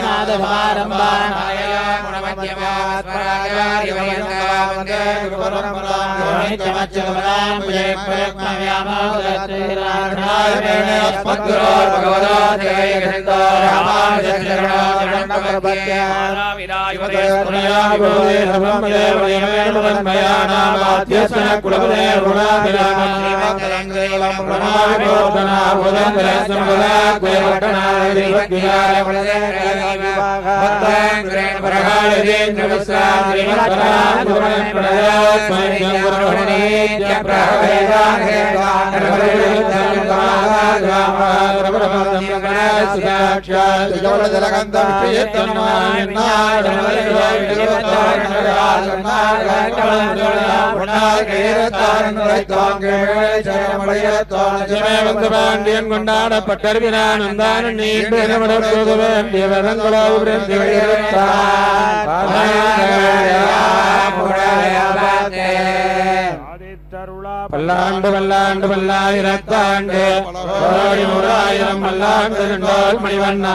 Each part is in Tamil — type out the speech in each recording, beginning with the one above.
லக்ஷ்மீநாதசமாரம்பான் பாண்டியன் கொண்டாடப்பட்டறிவினான் வந்தான் நீ பெருமடப்போது வேண்டிய வரங்களாவு பல்லாண்டு பல்லாண்டு பல்லாயிரத்தாண்டு கோடி நூறாயிரம் பல்லாண்டு கண்டால் மணிவண்ணா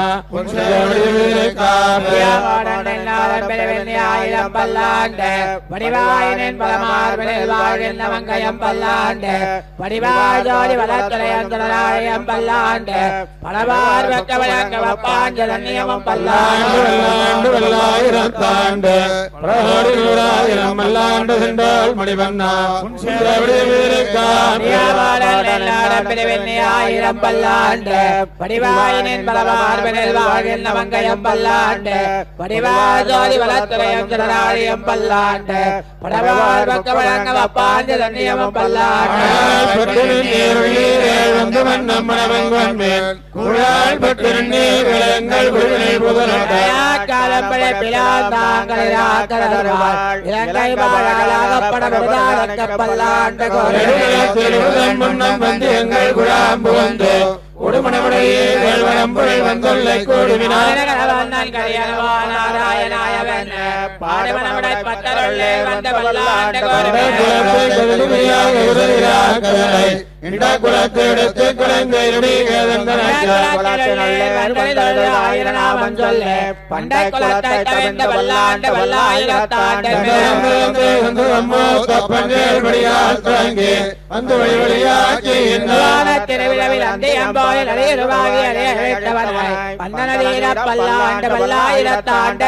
ஆயிரம் பல்லாண்டு வடிவாயினின் பலமார்பினில் வாழ்கின்ற மங்கையம் பல்லாண்டு வடிவாய் ஜோதி வளத்துறையந்தராயம் பல்லாண்டு பலவார் வெக்க விளக்க வப்பாஞ்சல் நியமம் பல்லாண்டு பல்லாண்டு பல்லாண்டு பல்லாயிரத்தாண்டு கோடி நூறாயிரம் பல்லாண்டு சென்றால் மணிவண்ணா ஆயிரம் பல்லாண்டு வடிவாயினின் பலமார்பினில் வாழ்கின்ற மங்கையம் பல்லாண்டு வடிவாய் ஜோதி வளத்துறையம் ஜனராழியம் பல்லாண்டு பலவார் வெக்க விளக்க வப்பாஞ்சல் நியமம் பல்லாண்டு வந்து வண்ணம் மணவங்கன் மேல் குழால் பட்டு நீர் விளங்கள் குழுவினை புகழட்ட காலம்பழை பிளாந்தாங்கள் இலங்கை மகளாகப்பட விருதாளக்க பல்லாண்டு திருவிழம் முன்னம் வந்து எங்கள் குழாம்பு வந்து உடுமணமுடையே வேள்வனம்புழை வந்துள்ளை கூடுவினார் பாடுமனமுடை பத்தருள்ளே வந்த பல்லாண்டு குலத்தை எடுத்து குழந்தை ஆயிரம் சொல்லு பண்டை குலத்தை தவிர்ந்த பல்லாண்டு பல்லாயிரத்தாண்டு வந்து வழி வழியாக்கி திருவிழாவில் அந்த அம்போயில் அடையுருவாகி அடையவனாய் பந்தனதீர பல்லாண்டு பல்லாயிரத்தாண்டு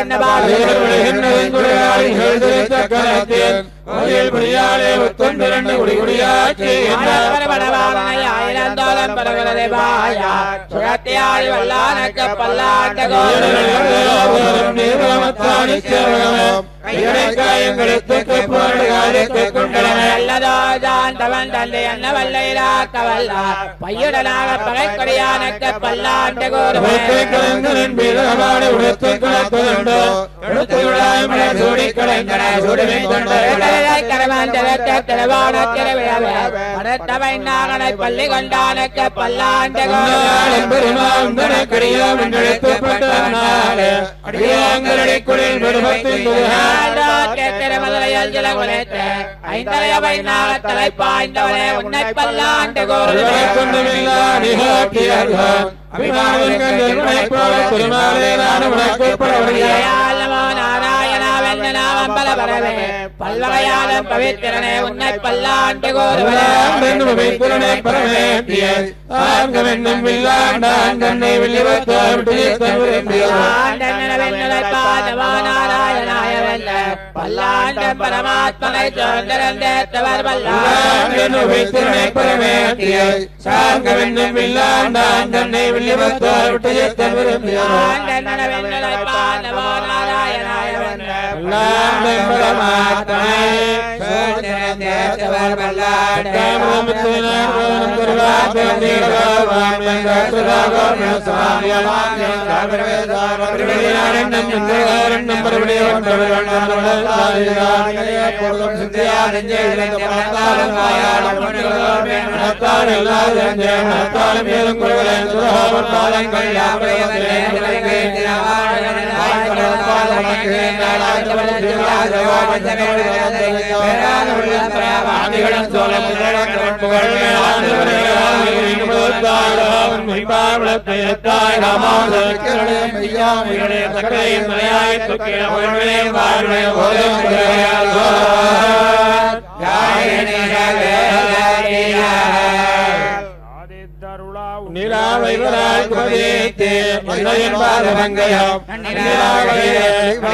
ஆயிரந்தோலம் பரவலதை பாயா சுழத்தியாழி வல்லானக்க பல்லாண்டு நல்லதோஜாண்டவன் தந்தை என்ன வல்லையிலாக்க வல்லா பையுடனாக பகைக்கொடியானக்க பல்லாண்டு கரவாண்டலை பள்ளி கொண்டானக்க பல்லாண்டு திருமதுரையில் சில குலைத்து ஐந்தரைய வைநாக தலை பாய்ந்தவனே உன்னை பல்லாண்டு பல்வகையான பவித்திரனே உன்னை பல்லாண்டு பல்லாண்டு பரமாத்மனை சோதரந்தேத்தவர் பல்லாண்டு மேலும் ஆதிகளும் சோழம் புகழ் மேலாண்மைத்தாய் ராமாசக்கரே மெய்யாமைகளே சக்கரை மலையாய் துக்கிய புகழ்வே வாழ்வே ஓதம் நீலாவைவராய் குமதேத்தே மந்தையின் பாதமங்கயம் நீலாவையே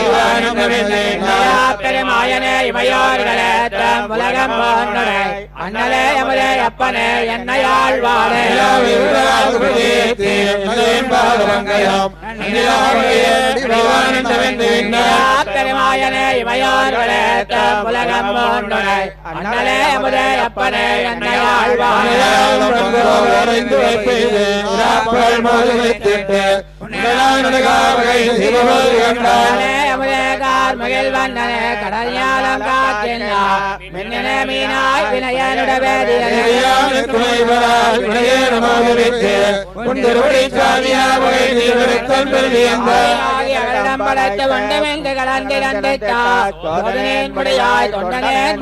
பெருமாயனே இமையோர்களேற்றம் உலகம் போன்றனை அண்ணலே எமதே அப்பனே என்னையாழ்வாரே பெருமாயனே இமையோர்களேற்றம் உலகம் போன்றனை அண்ணலே எமதே அப்பனே என்னையாழ்வாரே மகிழ் வண்ணனே கடல் ஞானம் காக்கின்றா மின்னனே மீனாய் வினயனுட வேதியம் படைத்து கொண்டு கலந்திரந்தார் முடியாய் தொண்டனேன்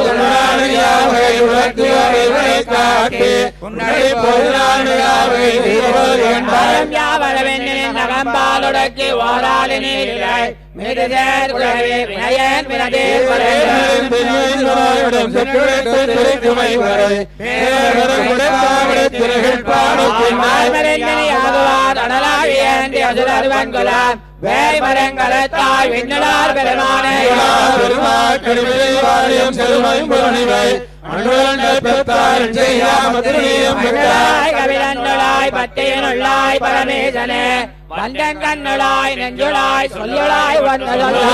மதுசூதன் நகம்பாலுடக்கி ஓராளி நீரிலை மிருதேர் குழவி வினயன் வினதேர் வேய் மரங்களத்தாய் விண்ணலார் பெருமானே கவிழந்துளாய் பத்தையனுள்ளாய் பரமேசனே வந்தன் கண்ணுளாய் நெஞ்சுளாய் சொல்லுளாய் வந்த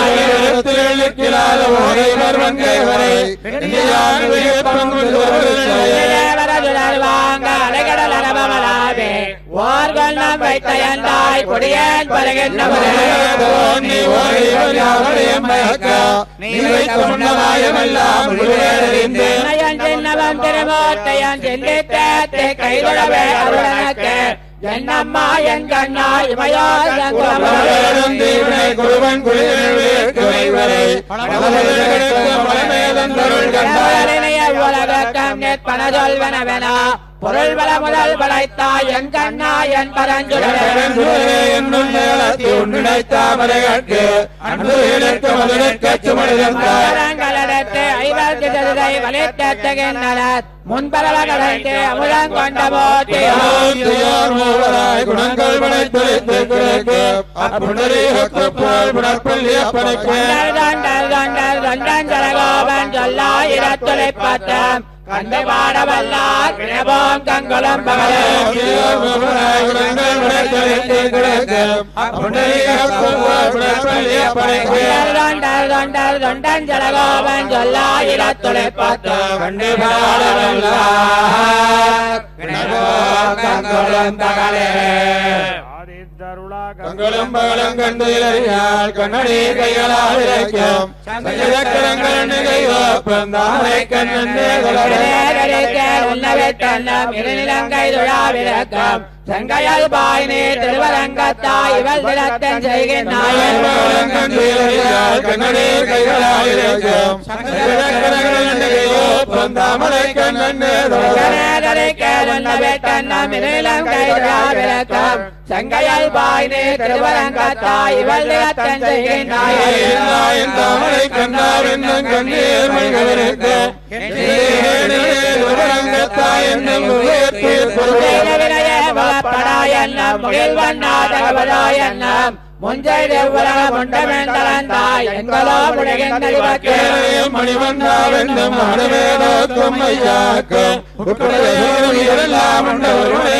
வாங்க அலைகடல் அரபமலாவே ஓர்கொள்ளம் வைத்த எந்தாய் கொடியேன் பருகின்றவரே நயன் சின்னவன் திருமூர்த்தையன் சிந்தித்தே கைதொழவே அருளனக்கு என்னம்மா என் கண்ணா இமையோ குருவன் உலகம் நிற்பன சொல்வனவெனா பொருள் வள முதல் படைத்தாய் என் கண்ணா என் பரஞ்சுடரே கரங்களெடுத்து ஐவர்க்கு சதுரை வலித்தெத்துகின்றனர் முன்பரவ கடைந்து அமுதம் கொண்ட போட்டி குணங்கள் படைத்தளித்து கிடக்கு அப்புணரீகத்து புகழ் புணர்பள்ளி அப்பனைக்கு தொண்டர் தொண்டர் தொண்டன் ஜலகோபன் சொல்லாயிரத்துளை பத்தம் கண்டு பாடவல்லார் வினவோம் கங்குளம் பகலே தொண்டர் தொண்டர் தொண்டர் தொண்டன் ஜலகோபன் சொல்லாயிரத்துளை பத்தம் கண்டு பாடவல்லார் வினவோம் கங்குளம் பகலே கங்களும் பகலும் கண்டு இளையால் கண்ணடி கைகளால் இறைக்கும் சங்கரங்கள் நிகையோப்பம் தாமரை கண்ணே செங்கையல் பாயினே திருவரங்கத்தாய் இவள் தினத்தன் செய்கின்றாயன் கண்டு இளையால் கண்ணடி கைகளால் இறைக்கும் சங்கரங்கள் நிகையோப்பம் தாமரை கண்ணே செங்கையல் பாயினே திருவரங்கத்தாய் இவள் தினத்தன் செய்கின்றாயன் தாமரை கண்ணார் என்னும் கண்ணீர் மணிகளுக்கு என்னும் மணிவண்ணாவென்னும் மனவேலோக்கும் ஐயாக்கும் உட்படையெல்லாம் உண்டவருடைய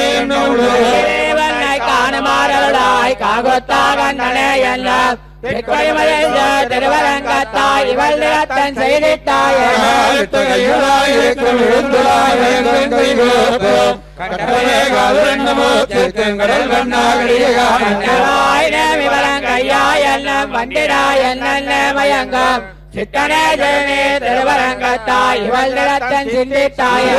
காணுமாறலாய் காகொத்தாகண்ணனே எல்லாம் திருவரங்கத்தாய் இவள் நிறத்தன் செய்தித்தாயே கடல் மயங்கம் சித்தனே ஜெயனே திருவரங்கத்தாய் இவள் நிறத்தன் சிந்தித்தாயே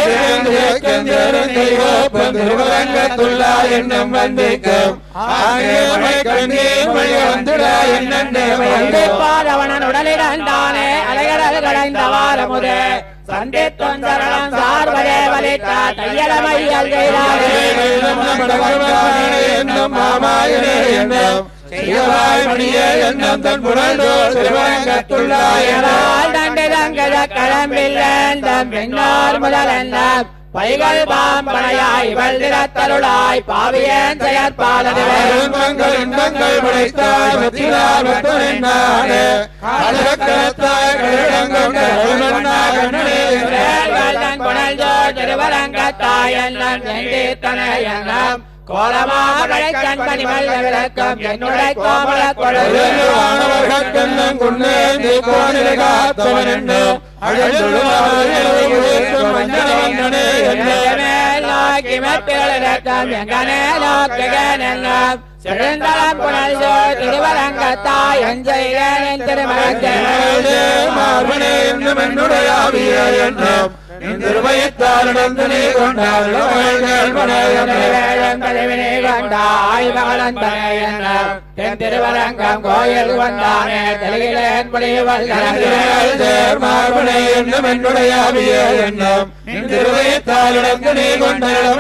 திருவரங்கத்துள்ளா என்னும் வந்திக்கும் கண்ணீர் மணி வந்துடா சந்திப்பாதவனன் உடலிடந்தானே அலைகடல் கடைந்த வாரமுதே சந்தித்தும் சரணம் சார்வதே வலித்தா தையலமையல் செய்தாரே என்னும் மாமாயனே என்னும் செய்யவாய் மணியே என்னும் தன் புரண்டோ சிறுவரங்கத்துள்ளாய் ஏவாள் தண்டிதங்கத கடம்பில்லந்தம் பின்னார் முதலெல்லாம் பைகள் பாம்பனையாய் வல்திரத்தருளாய் பாவியன் செயற்பாலது மங்கள் இன்பங்கள் படைத்தாய் பத்திரார் பத்தனே காலக்கரத்தாய் கருடங்கள் கருமண்ணா கண்ணனே குணல் ஜோ திருவரங்கத்தாய் என்னும் எந்தீர்த்தனை என்னும் கோலமாக கண்பணி மல்ல விளக்கம் என்னுடைய கோமல கொழுது வானவர்கண்ணன் குன்னே நீ கோணிலை காத்தவன் என்று அழகுழுவாய் மஞ்சளவண்ணனே என்ன திருவரங்கத்தாய் எஞ்செய்கேன் மார்பனே என்னும் என்னுடைய ஆவிய என்றும் நின்றுவைத்தால் நடந்து நீ கொண்டாள் திருவரங்கம் கோயில் வந்தானே தெலுங்கிலேன் மார்பனே என்னும் என்னுடைய ஆவிய என்றும் நின்றுவைத்தால் நடந்து நீ கொண்டாள்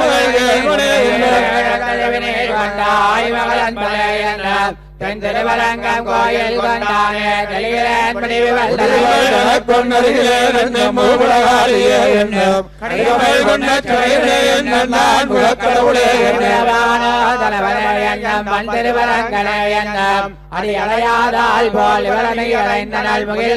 திருவரங்கம் கோயில் வந்தானே தெலுங்கிலேன் முடிவு கொண்டருகிலே என்னும் மூபுலகாரியே என்னும் கடிகமை கொண்ட சிறையிலே என்ன நான் முழக்கடவுளே என்ன அடி அலையாதால் போல் இவரனை அடைந்த நாள் முகில்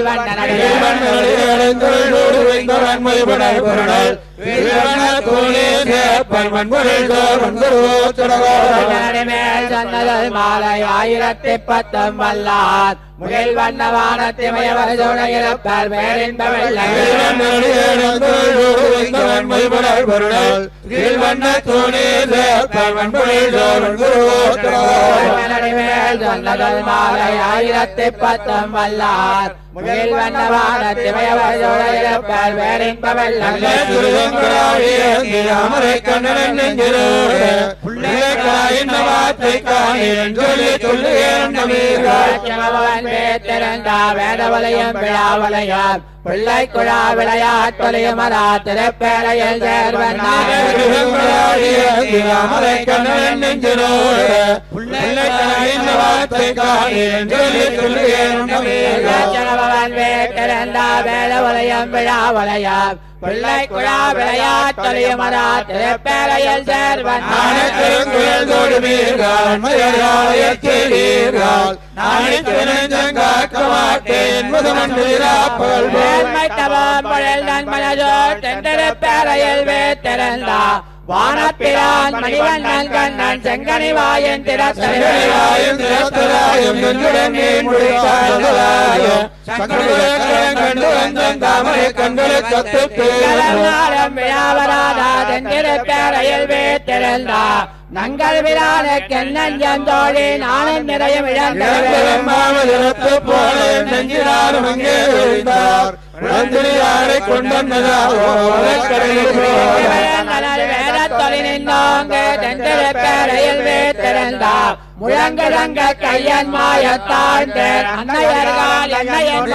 மேல் சொன்னதல் மாலை ஆயிரத்தி பத்தம் வல்லார் முகில் வண்ண வானத்திமயவர் இறப்பார் மேலின்ப வெள்ளை மேல் சொன்னதல் மாலை ஆயிரத்தி பத்தம் வல்லார் முகில் வண்ண வானத்திமயவர் இறப்பார் மேலின்ப வெள்ளை பவன் வேத்திருந்தா வேதவலையும் விழாவலையார் பிள்ளை குழா விளையாட்டொலியும் அதா திருப்பேரையில் சேர்வன் பவன் வேத்திருந்தா வேதவலையும் விழாவலையார் பிள்ளை குழா விளையாட்டொலியும் அதா திருப்பேரையில் சேர்வன் வேண்மை தவம் பொழில் நன்மனதோ தென்றெடுப்பேரையில் வேத்திருந்தா வானப்பிரான் மணிவண்ணன் கண்ணன் செங்கனி வாயன் திறத்தலைவாயும் கலங்காரம் விழாவராதா தென்றிருப்பேரையில் வேத்திருந்தா நங்கள் விழான கென்னஞ்சன் தோழி நானும் நிறைய இழந்தேன் முழங்கடங்க கையன் மாயத்தாழ்ந்த அன்னையர்கள் என்னையன்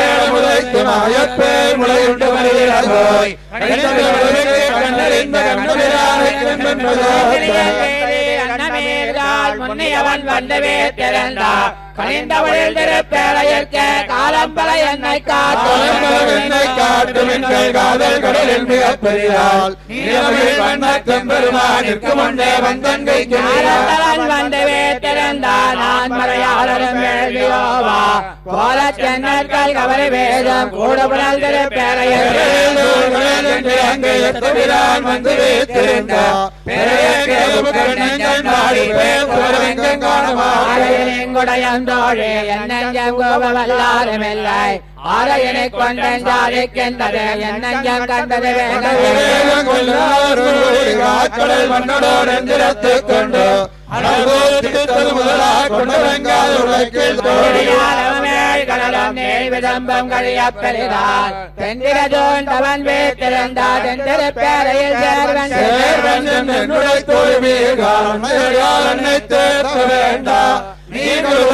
அன்னமேல்கால் முன்னையவன் வந்தவே திறந்தா கனிந்தவழில் திருப்பேரையற்க காலம்பல என்னை என்னை காட்டும் எங்கள் காதல் கடலில் மிகப் பெரிதால் நீலமிழ் வண்ணத்தம் பெருமானிற்கு முன்னே வந்தங்கை காலத்தவன் வந்தவே திறந்தா நான் மறையாளரும் வேள்வியோவா போல சென்னர்கள் கவலை வேதம் கூட புனல் திருப்பேரையற்க அங்கே எத்தவிரான் வந்து வைத்திருந்தார் ஆரையனெங்குடையந்தோழே என்னஞ்சம் கோபவல்லாருமில்லை ஆரையனை கொண்டென்றாரிக்கின்றது என்னஞ்சம் கண்டது வேகவே கடல் மன்னோடு எந்திரத்தைக் கொண்டு அனுபவித்தது முதலாக கொண்டு வெங்காத உலகில் தோழி மேல் கடலும் நீள் விதம்பம் கழியப் பெரிதார் தென்திரஜோண்டவன் வீட்டிருந்தா தென்திருப்பேரையில் சேர்வன் சேர்வன் என்னுடைய தோல்வியால் என்னை தேர்த்த வேண்டாம் நீ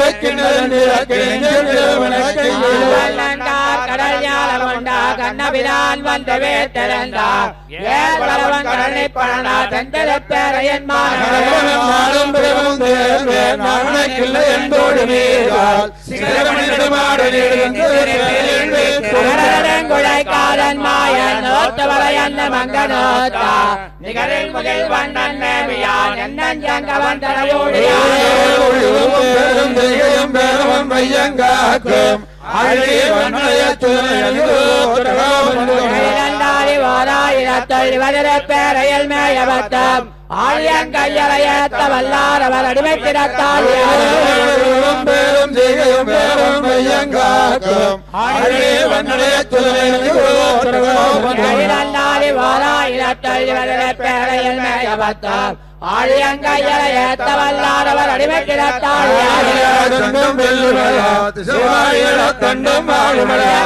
வல்லண்டார் கடல் ஞானம் உண்டா கண்ணபிரான் வந்து வீட்டிருந்தா ஏர் வரவன் கடலை பழனா தென்திருப்பேரையின் மாணவன் நானும் பிறவும் தேர்வேன் நாளைக்கில்லை என்போடு நீரால் கடலங்குழை காதன் மாயன் நோத்து வரையன்ன மங்க நோத்தா நிகழில் முகில் வண்ணன் மேவியான் என்னஞ்சங்க வந்தனையோடியான் பேரும் தெய்வம் பேரவம் வையங்காக்கும் அழகிய வண்ணய இரண்டாடி வாராயிரத்தொள் வதிர பேரையில் மேயவத்தம் ஆழியன் கையலையத்த வல்லாரவர் அடிமைத்திடத்தால் பேரும் தெய்வம் பேரவம் வையங்காக்கும் அழகிய வண்ணய இரண்டாடி வாராயிரத்தொள் வதிர பேரையில் மேயவத்தம் ஆழியன் கையலையத்த வல்லாரவர் அடிமைத்திடத்தால் தண்டும் வெல்லுமலா திசுவாயிர தண்டும் ஆளுமலா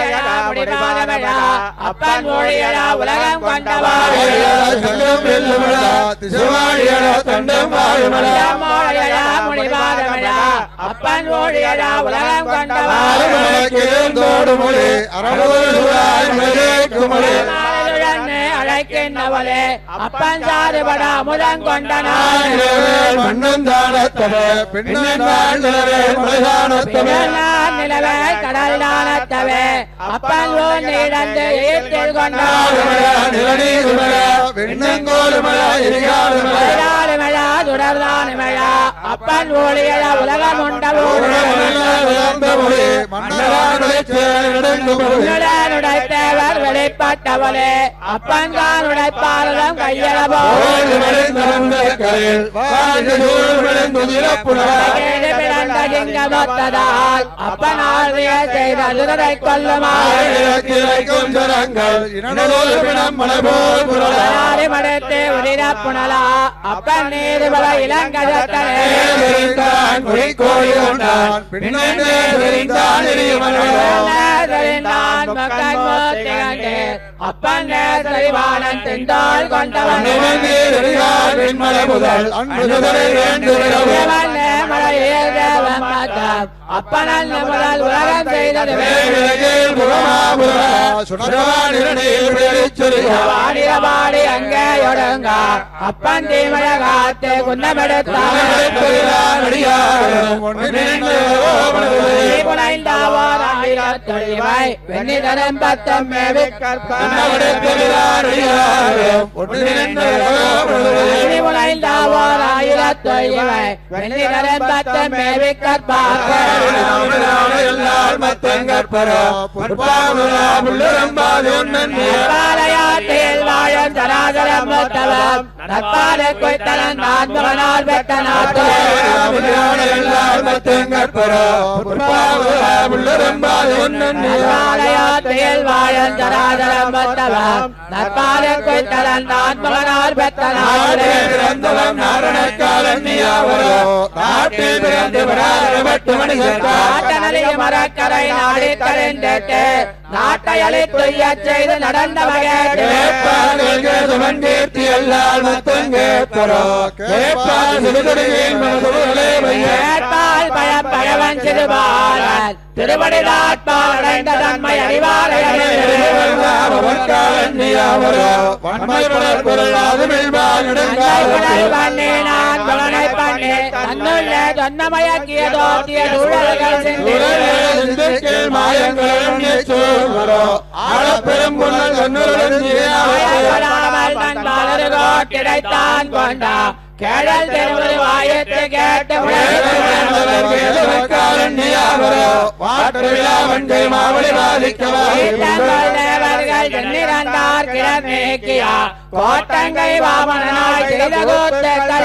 அப்பன் மொழியடா உலகம் கொண்டவாறு தண்டும் வெல்லுமலா திசுவாயிர தண்டும் ஆளுமலா அப்பன் மொழியடா உலகம் கொண்டவாறு தோடுமொழி அறநூறுவாய் மலேக்குமொழி அழைக்கின்றவளே அப்பன் சாறுபடா முதன் கொண்டனான் மண்ணந்தானத்தவே பின்னே மலைதானத்தவே நிலவே கடல் தானத்தவே அப்பன் ஓர் நீடந்து ஈட்டில் கொண்டான் மழா தொடர்தான் மழா அப்பன் ஊழியட உலகம் உண்டவோடு உன்னுடைத்தேவர் வெளிப்பட்டவளே அப்பன் தான் உடைப்பாரதம் கையளவோ கேடு பிறந்த சிங்கமொத்ததால் அப்பன் ஆழ்விய செய்த சுடரை கொல்லுமாறு மடத்து உதிர புனலா அப்பன் நீதுபல இளங்கதத்தனே தெரிந்தான் மக்கள் மூத்திகண்டே அப்பன் நேசரிவானன் திண்டாள் கொண்டவன் தேவனே மழையில் தேவன் மாற்றம் அப்பனல் முதல் உலகம் செய்தது வாடிய வாடி அங்கே ஒடுங்க அப்பன் தீமழ காத்து குன்னமெடுத்தான் தொழிவை வெண்ணிதரம் பத்தம் மேவி தொழிவை வெண்ணிதரம் பத்தம் மேவி கற்பாலையாட்டில் வாழும் சராசரம் மூத்தவம் நற்பாலை கொய்த்தலன் நான் மகனால் பெற்ற நாட்டு நற்பாலையாட்டில் வாழும் சராசரம் மூத்தவம் நற்பாலை கொய்த்தலன் நான் மகனால் பெற்ற நாடு நாட்டனறிய மரக்கரை நாடி கழிந்திட்டு நாட்டை அழித்துய்ய செய்து நடந்த வகையேட்டு கேட்பால் பழம் பழவன் சிறுபாலன் திருவடி நாட்பால் அடைந்த தன்மை அறிவாரை பண்ணி நான் புலனை பண்ணி தன்னுள்ள தொன்னமயக்கிய தோத்திய சூழல்கள் சிந்தி மாயப்படாமல் தன் பாலரு கோட்டிடைத்தான் கொண்டா கேழல் தெருவது வாயத்து கேட்டு மாவளி பாதிக்கவா வீட்டங்கள் தேவர்கள் கண்கள் எண்ணிறந்தார் கிளர் நீக்கியா கோட்டங்கை வாமனாய் செய்த கோத்த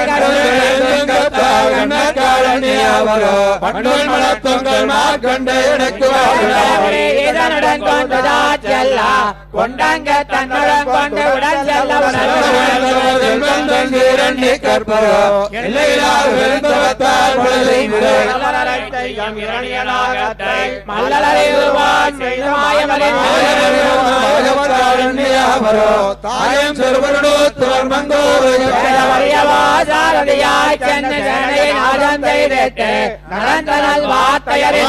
இதனுடன் கொண்டுதா செல்லா கொண்டாங்க தன்னுடன் கொண்டு உடன் செல்ல மல்லறிவான் செய்தமாயவரின் தாயம் செருவருடோத்துவர் வாசாரதியாய் சென்று சேனையை நாதம் செய்திட்டு நடந்தனல் வார்த்தையரின்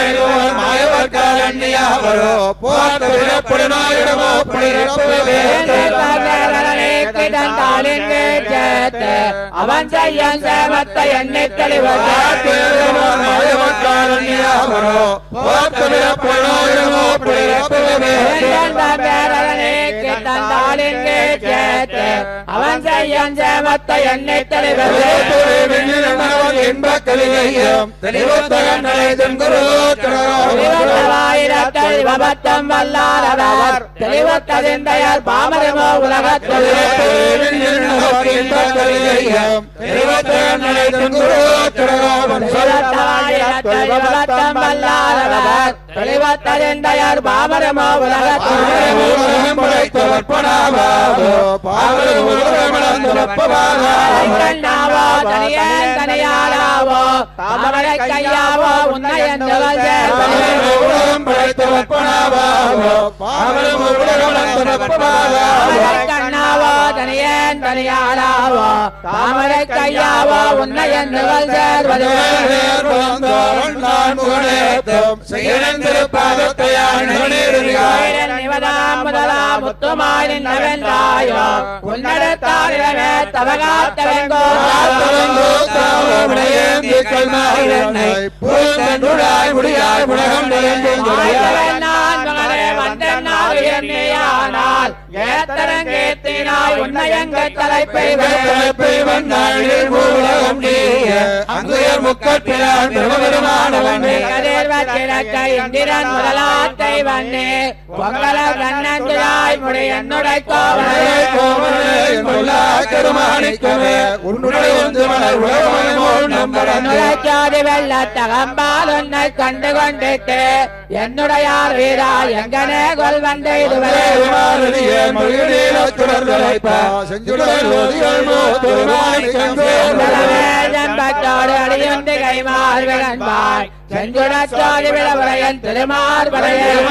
அவன் செய்யன் சேவத்தை எண்ணி தெளிவது அவன் செய்யன் சேவத்தை எண்ணி தெளிவது தெளிவத்தவாயிரத்தல் விபத்தம் வல்லாரவர் தெளிவத்ததிந்தையர் பாமரமோ உலகத்தில் தெளிவத்தவாயிரத்தல் விபத்தம் வல்லாரவர் தெளிவத்ததிந்தையர் பாமரமோ உலகத்தில் கண்ணாவோ தனியன் தனியாராவோ தாமரை கையாவோ உன்னை என்றவள் தாமரை கண்ணாவோ தனியன் தனியாராவோ தாமரை கையாவோ உன்னை என்றவள் சேர்வது நிவதாம் முதலா முத்துமாய் நின்றவென்றாயோ உன்னடத்தாரிடமே தவகாத்தவெங்கோ ஆய்ந்தவன் நான் மகனே வந்தென்னால் உயர்ந்தேயானால் ஏத்தரங்கேத்தினாய் உன்னையங்க தலைப்பை கதிர்வச்சிறக்கை இந்திரன் முதலாத்தை வண்ணே பொங்கல கண்ணந்துராய் முடி என்னுடை கோவலை வெள்ள தகம்பால் உன்னை கண்டு கொண்டிட்டு என்னுடைய வீரா எங்கனே கொல் வந்த இதுவரை செம்பட்டோடு அடியுண்டு கைமார் விளன்பாய் செஞ்சுடச்சோடி விளவரையன் திருமார் வரையன்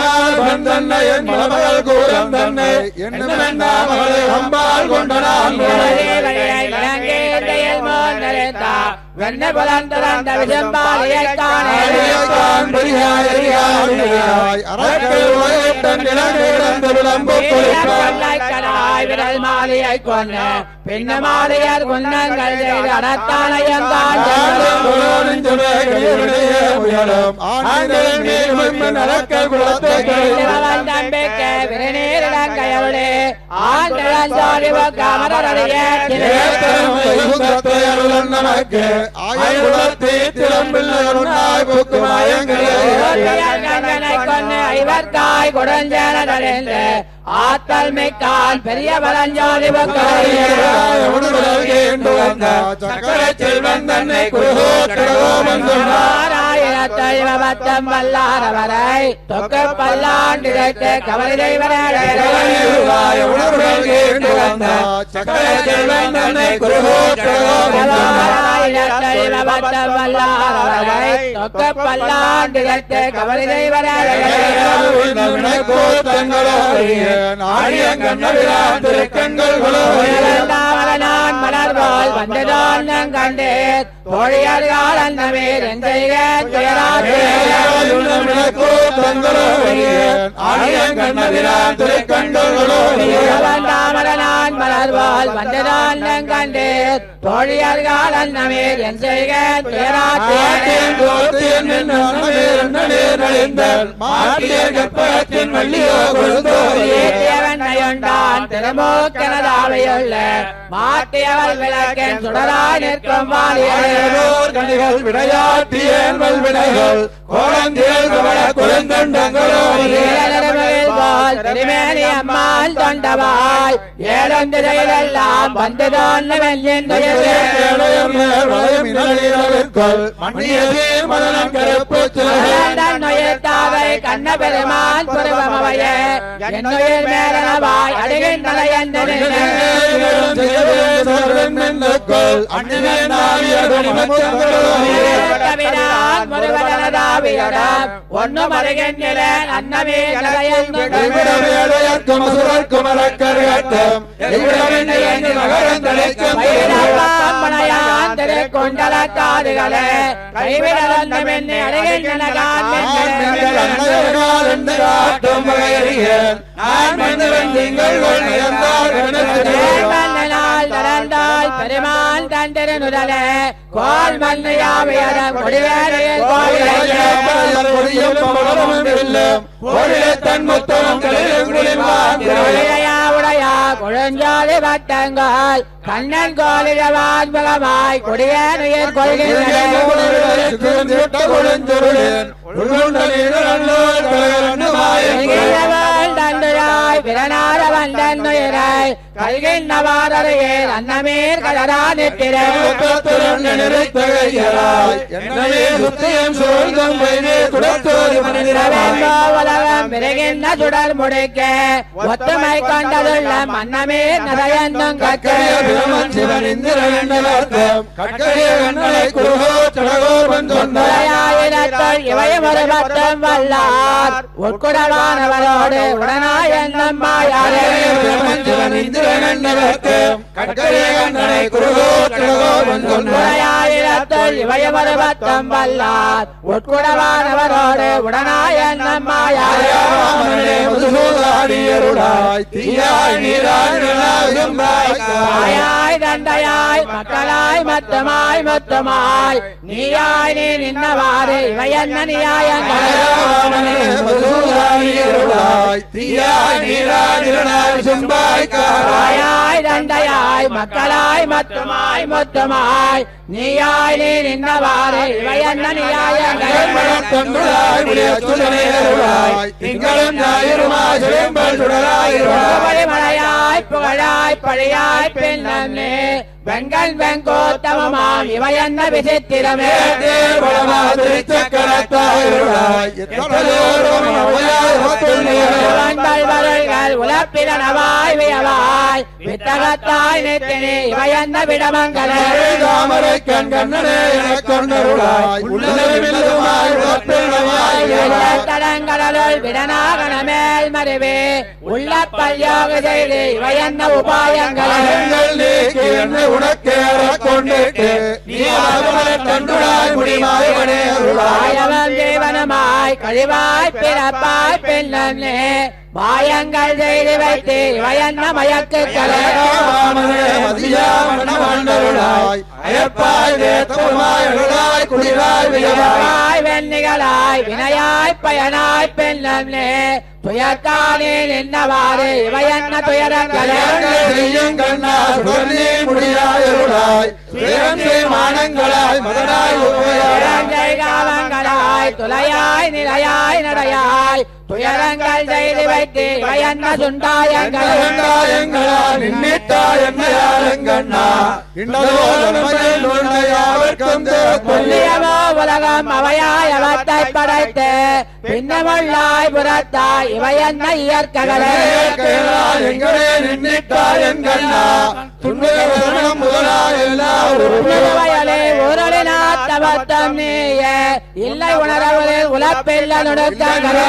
வெண்ண புலந்துறந்த விஜம்பாலியை கடாய் விரல் மாலையை கொன்ன பின்ன மாலையர் குன்னங்கள் செய்து அடத்தானையம் தம்பிக்கு விருநீரிடங்கையோடு ஆண்டோடி காமரடைய கொண்டு ஐவர்காய் கொடுஞ்சேனடைந்து ஆத்தல் மிக்கால் பெரிய பலஞ்சோதி ஆயிரத்தம் வல்லாரவரை தொக்கு பல்லாண்டிரைத்து கவலை ஆயிரத்தம் வல்லாரவரை தொக்கு பல்லாண்டிரைத்து கவலை நான் மலர்வாள் வந்ததான் கண்டே தோழியார்கள் அன்னமே எஞ்செய்க நான் மலர்வாள் வந்ததான் கண்டே தோழியார்கள் அன்னமே எஞ்செய்க தேவனையுண்டான் திருமூக்கனதாவையுள்ள மாட்டியவள் விளக்கன் சுடராய் நிற்கும் வாலியோர் கணிகள் விளையாட்டியல் வினைகள் கோலந்தியல் குழந்தண்டங்களோ போல் திருமேனி அம்மாள் தொண்டவாய் ஏழந்திரையிலெல்லாம் வந்து தோன்ற வெள்ளின் நொயத்தாவை கண்ண பெருமான் புறவமையே என்னுயிர் மேலனவாய் அடைகின்றன கவிரான் முருகனதாவியடம் ஒன்னும் அருகின்றேன் அன்னமே கொண்டல காதுகளே கைவிடல் என்னை அடைகின்றன மன்னனால் நடந்தால் பெருமாள் தந்திரனுடலே கோல் மன்னையாவியடம் கொடிவேறையில் கோயிலையா உடையா குழஞ்சாதி வட்டங்கள் கண்ணன் கோலிடவான் பகமாய் கொடியேறையில் கொள்கிறவள் தண்டுராய் விரனார வந்தன் நுயராய் கல்கின்றவாரையே அன்னமேர் கலரா உலகம் விரைகின்ற சுடர் முடிக்க ஒத்துமை கொண்டதுள்ள மன்னமே நரையந்தும் கற்கையாயிரத்தல் இவையும் ஒரு பத்தம் வல்லார் உட்குடவானவரோடு உடனாய் என்னும் மாயாரே உட்குடையாயிரத்தல் இவையும் ஒரு பத்தம் வல்லார் உட்குடவானவரோடு உடனாய் என்னும் மாயாரே தாயாய் தந்தையாய் மக்களாய் மொத்தமாய் மொத்தமாய் நீயாய் நீ நின்னவாறு இவை என்ன நியாயங்கள் தாயாய் தந்தையாய் மக்களாய் மொத்தமாய் மொத்தமாய் நீயாய் நீ நின்னவாறு இவை என்ன நியாயங்கள் மழையாய் புகழாய் பழையாய் பெண்ணே வெங்கல் வெங்கோத்தமமாம் இவை என்ன விசித்திரமே வல்வர்கள் உலப்பிலனவாய் வியவாய் வித்தகத்தாய் நெத்தினி இவை என்ன விடமங்களே தடங்களுள் விடனாகன மேல் மறைவே உள்ள பல்யோக செய்து இவை என்ன உபாயங்களே ஆயவம் ஜீவனமாய் கழிவாய் பிறப்பாய் பின்னே மாயங்கள் செய்து வைத்து இவை என்ன மயக்குக்களே வியவாய் வெண்ணிகளாய் வினையாய் பயனாய் பெண்ணே துயர்கானே நின்னவாறு இவை என்ன துயரங்களே மானங்களாய் மதனாய் துயரங்கை காலங்களாய் துளையாய் நிலையாய் நடையாய் துயரங்கள் செய்து வைத்து இவை என்ன சுண்டாயங்கள் புண்ணியமோ உலகம் அவையாய் அவத்தை படைத்து பின்னமுள்ளாய் புறத்தாய் இவை என்ன இயற்கைகளே வயலே ஊரலினாத்தவத்தம் நீயே இல்லை உணரவரே உலப்பில்ல நுணுக்கங்களே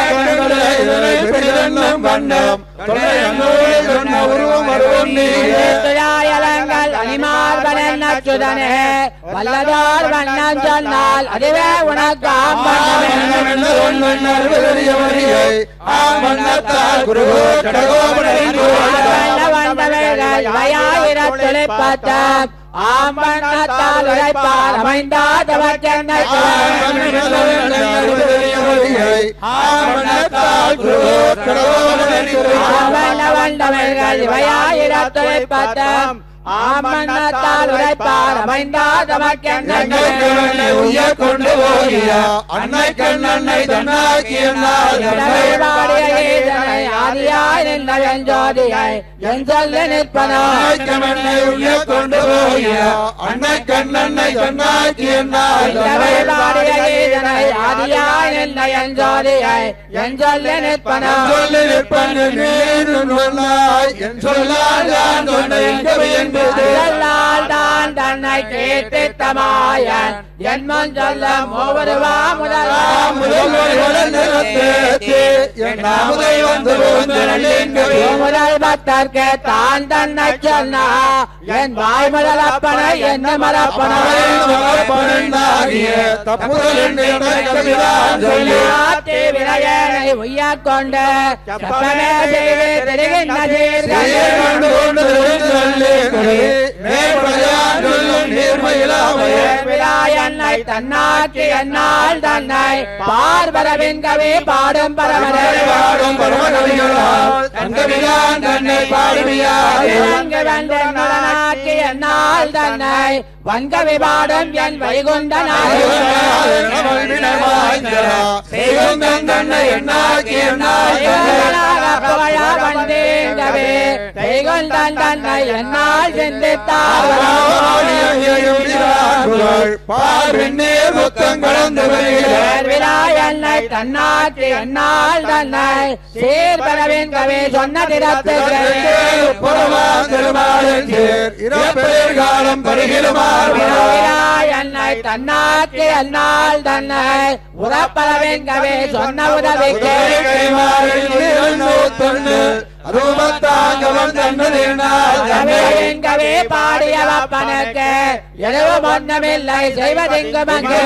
துழாயலங்கள் அணிமார்பன் அச்சுதனே வல்லதார் வண்ணம் சொன்னால் அதுவே உனக்கு வந்தவர்கள் வயாயிரத்துளை பார்த்தம் ஆம்பண்ணத்தால் உழைப்பார் அமைந்தாதவற்றை வந்தவர்கள் வயாயிரத்துளை பார்த்தம் ஆமண்ணத்தால் உரைப்பார் அமைந்தாதமக்கென்னை கொண்டு போகியா அன்னை கண் அன்னை தன்னாக்கி ஆதி நின்றவன் ஜோதியை என் சொல்ல நிற்பனோ ஆய்க்கமென்னை உள்ளே கொண்டு போய அன்னை கண்ணன்னை கண்ணாக்கி என்னால் இந்தவள் பாடிய கீதனை ஆதியாய் நின்ற என் ஜோதியை என் சொல்ல நிற்பனோ சொல்லி நிற்பன் நீர் சொல்லாய் என் சொல்லால் நான் சொன்ன எங்கவை என்பது சொல்லால் தான் தன்னை கேட்டித்தமாயன் என் முன் சொல்ல மூவருவா முதலா முதல் பக்தர்க்கு தான் தன்னை சொன்னா என் வாய் முதலப்பனை என்ன மரப்பனை சொல்லாத்தே விளையனை உய்யக் கொண்டு சப்பமே செய்து திரிகின்ற சீர்கள் விழாயன்னை தன்னாட்சி என்னால் தன்னை பார்வரவின் கவி பாடும் பரவரே இறங்கு வந்தன் மலனாட்சி என்னால் தன்னை வன்கவி பாடும் என் வைகுண்டனாய் புகழா வந்தேங்கவே வைகுண்டன் தன்னை என்னால் சிந்தித்தார் பார்வெண்ணீர் முத்தம் கடந்து வருகிறார் விழாயன்னை தன்னாட்சி என்னால் தன்னை சீர்பரவின் கவி சொன்ன திறத்துக்கு காலம் பருகிலுமாறு என்னை தன்னாக்கு என்னால் தன்னை உறப்பளவின் கவி சொன்ன உதவிக்கு கவியின் கவி பாடிய வப்பனுக்கு எதுவும் ஒன்றுமில்லை செய்வதெங்கும் அங்கு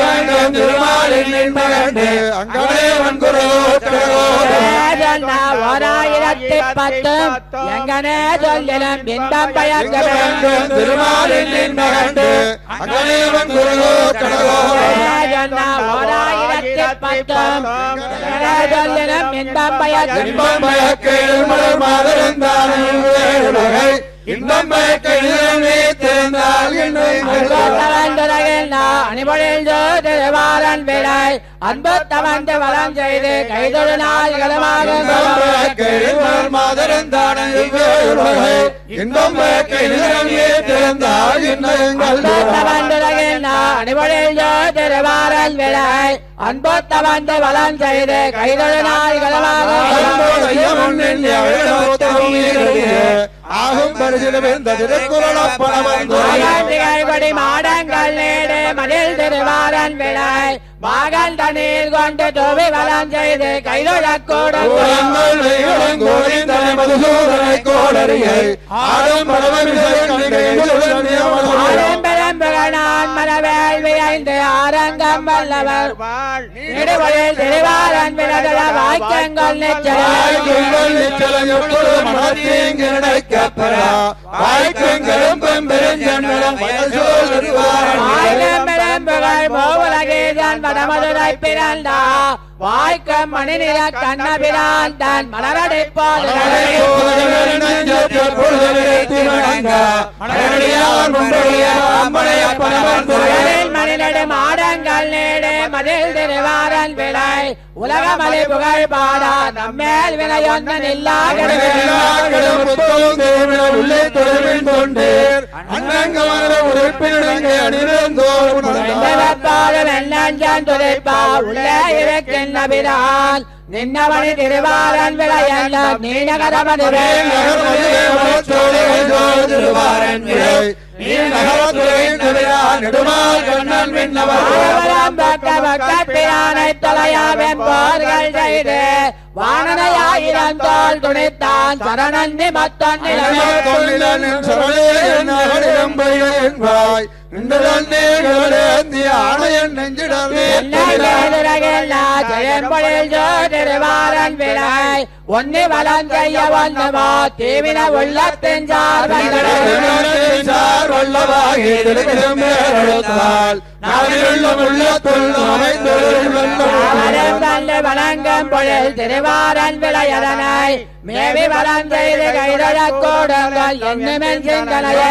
சொன்ன ஓராயிரத்தி பத்தும் எங்கனே சொல்லிலும் இன்பம் பயக்க வேண்டும் சொன்ன ஓராயிரத்தி பத்தும் எங்கனே சொல்லிலும் இன்பம் பயக்க இன்பம் பயக்கையில் மலர் மாதரந்தானும் இன்பம் பயக்கையில் நீ தெரிந்தால் அணிபொழில் விலை அன்பு தவந்து வளம் செய்து கைதொழு நாள்களுமாக திருவாரல் விலை அன்பு தவந்து வளம் செய்து கைதொழு நாள்களுமாக ஆகும் பரிசிலும் திருக்குறள் கொடி மாடங்கள் நேடு மதில் திருவாரன் விலை மகள் தண்ணீர் கொண்டு தோவி வளம் செய்து கைதொழக்கூடும் ஆரம்பரம்புகனான் மரவேல் விரைந்து ஆரங்கம் வல்லவர் நெடுவழில் திருவாரன் விலகல வாய்க்கங்கள் ஆயிரம்பெரும்புகள் மூவுலகேதான் வடமதுரை பிறந்தா வாய்க்கம் மணிநில கண்ணபிரான் தான் மலரடைப்பால் மலரில் மணிநடு மாடங்கள் நேடு மதில் திருவாரன் விலை உலகமலை புகழ் பாடா நம்மேல் வினையொன்னன் உள்ளே தொழில் தொண்டேர் அண்ணங்கமான உறுப்பினர்கள் அணிந்தோர் உள்ளே இருக்கின்ற பிரான் நின்னவனி திருவாரன் விளையல்ல நீனகரமது பிரானை தொலையாவன் போர்கள் செய்து வானனையாயிரம் தோல் துணித்தான் சரணன் நிமத்தன் திருவாரன் விலை ஒன்னு வளம் செய்ய ஒன்றுமோ தீவிர உள்ளத்தின் வழங்கும் பொழில் திருவாரன் விளையதனை மேவி வளம் செய்து கைதழக் கூடுங்கள் என்னுமென் சிந்தனையே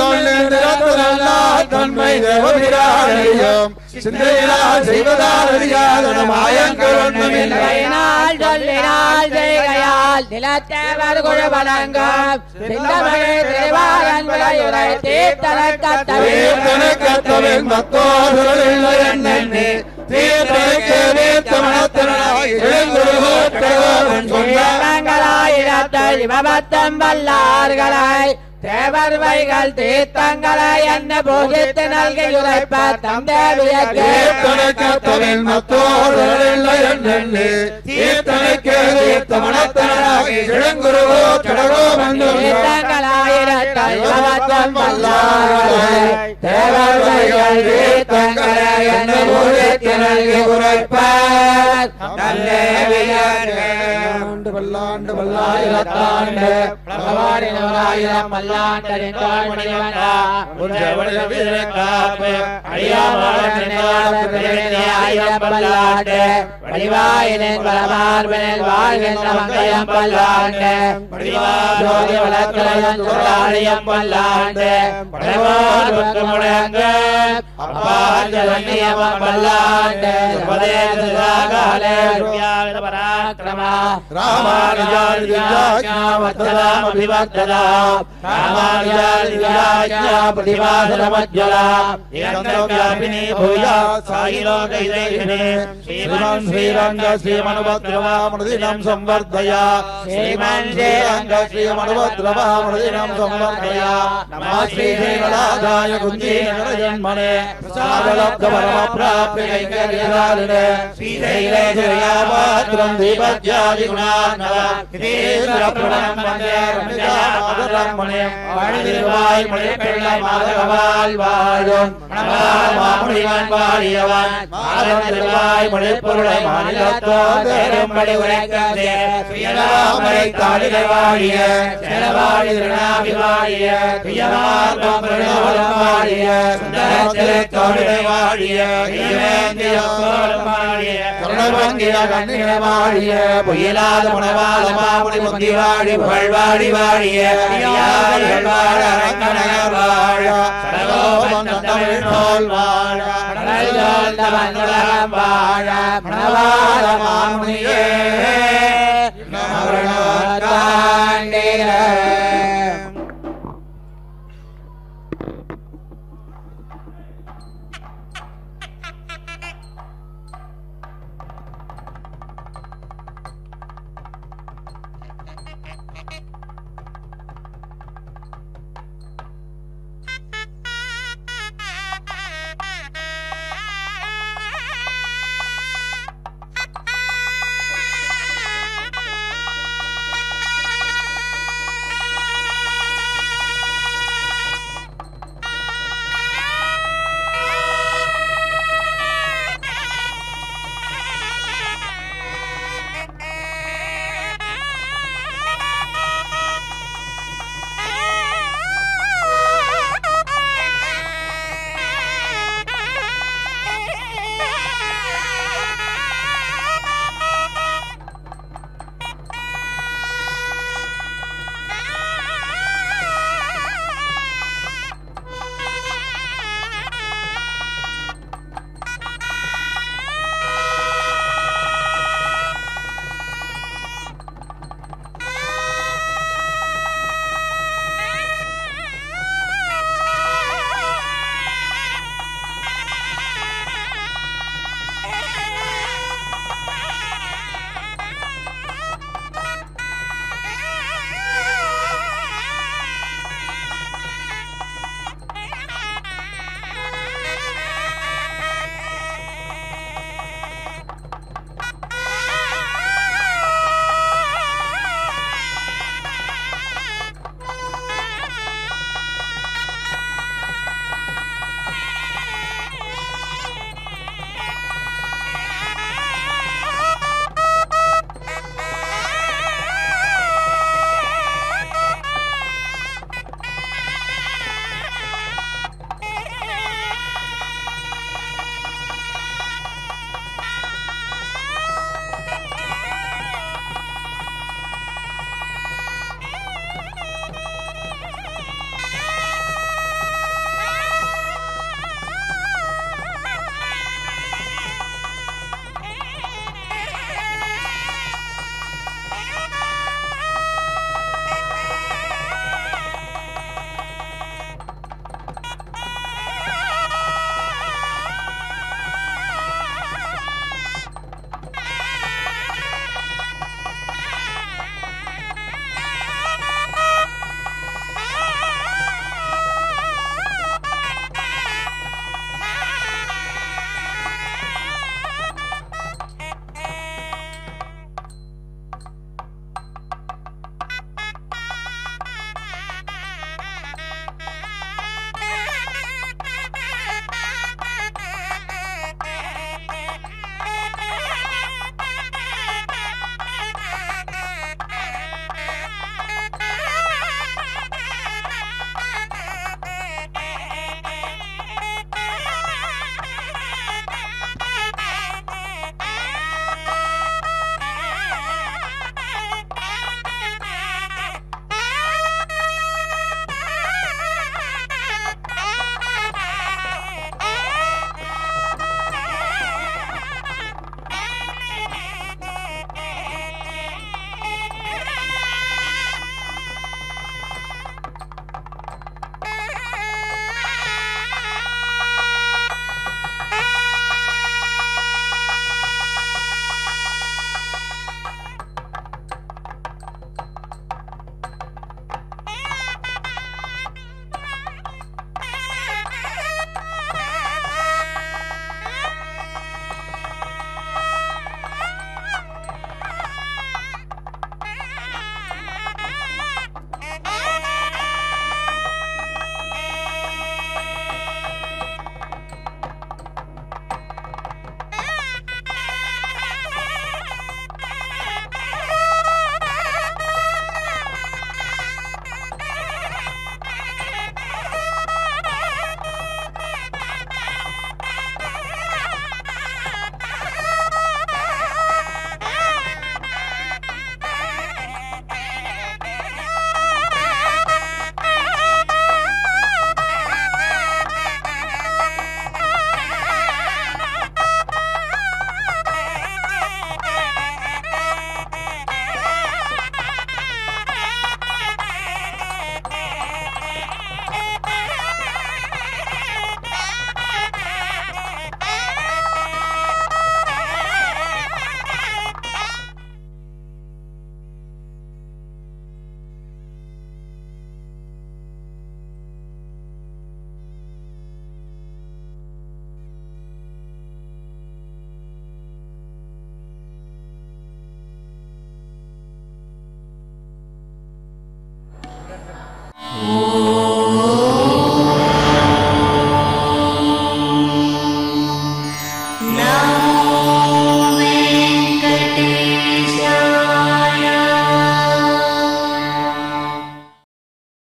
தன்மை தேவபிரானையும் சிந்தையினால் செய்வதால் அறியாத மாயங்கள் ஒன்றுமில்லை நாள் சொல்லினால் செய்கையால் பால் நிலத்தேவர் குழு வணங்கும் சிந்தமகை திருவாரன் விளையுரை தீர்த்தனக்கத்தவே தீர்த்தனக்கத்தவன் மத்தோதரில் என்னென்னே தீர்த்தனக்கு தீர்த்தமனத்தனாய் எழுந்துருகோட்டவன் சொன்னான் தீர்த்தங்களாயிரத்தில் இவபத்தம் வல்லார்களாய் தேவர் வைகள் தீர்த்தங்களை என்ன பூஜித்து நல்கி உரைப்ப தம் தேவியக்கு தீர்த்தனக்கத்தவன் மத்தோதரில் என்னென்னே தீர்த்தனக்கு தீர்த்தமனத்தனாய் எழுந்துருகோட்டவன் சொன்னான் தீர்த்தங்களாயிரத்தில் இவபத்தம் வல்லார்களாய் தேவர் வைகள் தீர்த்தங்களை என்ன பூஜித்து நல்கி உரைப்ப தம் தேவியக்கு ஆண்டு பல்லாண்டு பல்லாயிரத்தாண்டு பகவானினோராயிரம் பல்லாண்டரின் தாழ்மணிவனா உஞ்சவனித வீரக்காப்பு அடியாமாளத்தினால ஆயிரம் பல்லாண்டு வடிவாயினின் பலமார்பினில் வாழ்கின்ற மங்கையம் பல்லாண்டு ஜோதி வளர்த்தலையன் சுழாழியம் பல்லாண்டு படைவார் பத்து முழங்கு அப்பாஞ்சலன்னியம் பல்லாண்டு உபதேசாகாலே பராக்கிரமா ராமானுஜாதிவிஜாஜாவத்ததாமபிவர்த்ததா ராமானுஜாதிவிஜாஜாபதிவாசனமஜ்ஜலா நிரந்தரவ்யாபினி பூயா சாயிலோகைதேகினே श्रीमन् श्रीरङ्ग श्रीमनुभद्रवामृदिनं संवर्धया श्रीमन् श्रीरङ्ग श्रीमनुभद्रवामृदिनं संवर्धया नमः श्रीशैलनाथाय कुञ्जीनरजन्मने प्रसादलब्धपरमप्राप्य कैङ्कर्यधारिणे श्रीशैलेशयापात्रं दीपज्यादिगुणार्णव இதேந்திரப்பிரணம் வந்தே ரமிதாமதரமணே வாழ்திருவாய் மொழிப்பிள்ளை மாதகவால் வாழும் மாமுனிவன் வாழியவன் மாதந்திருவாய் மொழிப்பொருளை மாநிலத்தோ தேரும்படி உரைக்கதே சுயராமரை தாளிலை வாழிய செலவாழி திருநாவி வாழிய துயமார்பம் பிரணவலம் வாழிய சுந்தரத்திரை தாளிலை வாழிய ஈவேந்தியோரம் வாழிய கருணபங்கிய கண்ணின வாழிய புயலாத மணவாள மாமுனி முந்தி வாழி புகழ்வாடி வாழிய அடியார்கள் வாழ அரங்கநகர் வாழ சடகோபன் தமிழ் நூல் வாழ கடல் வாழ்ந்த மண்ணுலகம் வாழ மணவாள மாமுனியே